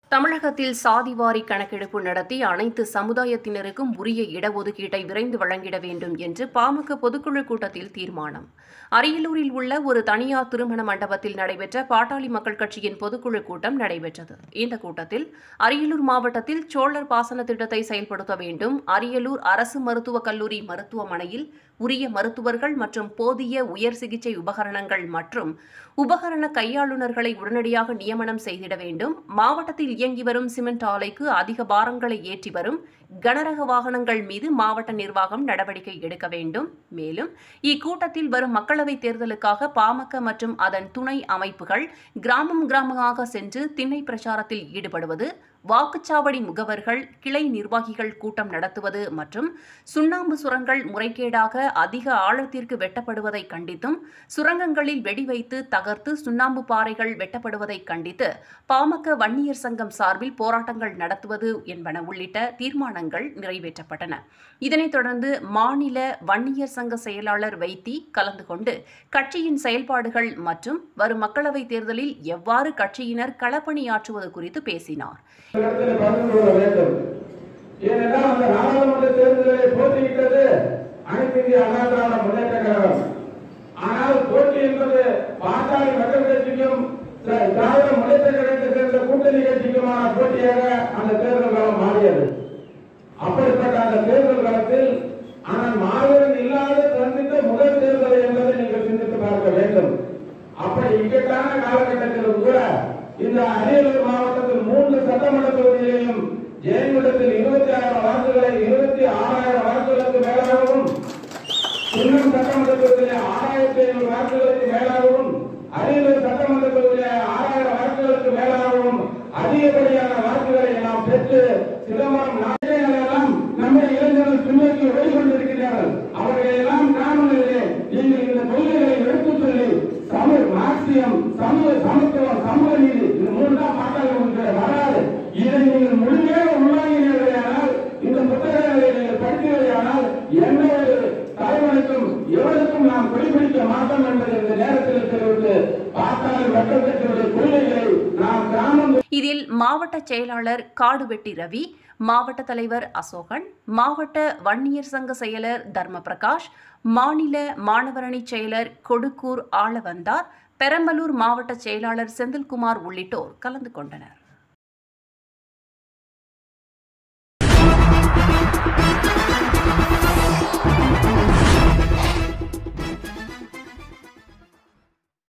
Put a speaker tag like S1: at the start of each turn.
S1: தமிழகத்தில் சாதிவாரி கணக்கெடுப்பு நடத்தி அனைத்து சமுதாயத்தினருக்கும் உரிய இடஒதுக்கீட்டை விரைந்து வழங்கிட வேண்டும் என்று பாமக பொதுக்குழு கூட்டத்தில் தீர்மானம் அரியலூரில் உள்ள ஒரு தனியார் திருமண மண்டபத்தில் நடைபெற்ற பாட்டாளி மக்கள் கட்சியின் பொதுக்குழு கூட்டம் நடைபெற்றது இந்த கூட்டத்தில் அரியலூர் மாவட்டத்தில் சோழர் பாசன திட்டத்தை செயல்படுத்த வேண்டும் அரியலூர் அரசு மருத்துவக் கல்லூரி மருத்துவமனையில் உரிய மருத்துவர்கள் மற்றும் போதிய உயர் சிகிச்சை உபகரணங்கள் மற்றும் உபகரண கையாளுநர்களை உடனடியாக நியமனம் செய்திட வேண்டும் மாவட்டத்தில் இயங்கி வரும் சிமெண்ட் ஆலைக்கு அதிக பாரங்களை ஏற்றி வரும் கனரக வாகனங்கள் மீது மாவட்ட நிர்வாகம் நடவடிக்கை எடுக்க வேண்டும் மேலும் இக்கூட்டத்தில் வரும் மக்களவைத் தேர்தலுக்காக பாமக மற்றும் அதன் துணை அமைப்புகள் கிராமம் கிராமமாக சென்று திண்ணை பிரச்சாரத்தில் ஈடுபடுவது வாக்குச்சாவடி முகவர்கள் கிளை நிர்வாகிகள் கூட்டம் நடத்துவது மற்றும் சுண்ணாம்பு சுரங்கள் முறைகேடாக அதிக ஆழத்திற்கு வெட்டப்படுவதை கண்டித்தும் சுரங்கங்களில் வெடி வைத்து தகர்த்து சுண்ணாம்பு பாறைகள் வெட்டப்படுவதை கண்டித்து பாமக வன்னியர் சங்கம் சார்பில் போராட்டங்கள் நடத்துவது என்பன உள்ளிட்ட தீர்மானங்கள் நிறைவேற்றப்பட்டன இதனைத் தொடர்ந்து மாநில வன்னியர் சங்க செயலாளர் வைத்தி கலந்து கொண்டு கட்சியின் செயல்பாடுகள் மற்றும் வரும் மக்களவைத் தேர்தலில் எவ்வாறு கட்சியினர் களப்பணியாற்றுவது குறித்து பேசினார்
S2: இடத்தில் பகிர்ந்து கொள்ள வேண்டும் ஏனென்றால் அந்த நாடாளுமன்ற தேர்தலில் போட்டியிட்டது அனைத்து இந்திய அண்ணா திராவிட முன்னேற்ற கழகம் ஆனால் போட்டி என்பது பாட்டாளி மக்கள் கட்சிக்கும் திரா- திராவிட முன்னேற்ற கழகத்தை சேர்ந்த கூட்டணி கட்சிக்குமான போட்டியாக அந்த தேர்தல் காலம் மாறியது அப்படிப்பட்ட அந்த தேர்தல் காலத்தில் ஆனால் மாவீரன் இல்லாத சந்தித்த முதல் தேர்தல் என்பதை நீங்கள் சிந்தித்து பார்க்க வேண்டும் அப்படி இக்கட்டான காலகட்டத்திலும் கூட இந்த அரியலூர் மாவட்டத்தில் மூன்று சட்டமன்ற தொகுதியிலையும் ஜெயங்குடத்தில் இருபத்தி ஆயிரம் வாக்குகளை இருபத்தி ஆறாயிரம் வாக்குகளுக்கு மேலாகவும் இன்னும் சட்டமன்ற தொகுதியிலே ஆறாயிரத்தி ஐநூறு வாக்குகளுக்கு மேலாகவும் அரியலூர் சட்டமன்ற தொகுதியிலே ஆறாயிரம் வாக்குகளுக்கு மேலாகவும் அதிகப்படியான வாக்குகளை நாம் பெற்று சிதம்பரம் நாயகர்களெல்லாம் நம்முடைய இளைஞர்கள் பின்னோக்கி ஓடிக்கொண்டிருக்கிறார்கள் அவர்களை எல்லாம் கிராமங்களிலே நீங்கள் இந்த கொள்கைகளை எடுத்துச் சொல்லி தமிழ் மார்க்சியம் சமூக சமத்துவம் சமூக நீதி இது மூணு தான் பாட்டாளி உங்களுக்கு வராது இதை நீங்கள் முழுமையாக உள்வாங்கினீர்களானால் இந்த புத்தகங்களை நீங்கள் படித்தீர்களானால் எந்த ஒரு தலைவனுக்கும் எவருக்கும் நாம் குறிப்பிடிக்க மாட்டோம் என்பதை இந்த நேரத்தில் தெரிவித்து பாட்டாளி மக்கள் கட்சியுடைய கொள்கைகளை நாம் கிராமம்
S1: இதில் மாவட்ட செயலாளர் காடுவெட்டி ரவி மாவட்ட தலைவர் அசோகன் மாவட்ட வன்னியர் சங்க செயலர் தர்ம பிரகாஷ் மாநில மாணவரணி செயலர் கொடுக்கூர் ஆளவந்தார் பெரம்பலூர் மாவட்ட செயலாளர் செந்தில்குமார் உள்ளிட்டோர் கலந்து கொண்டனர்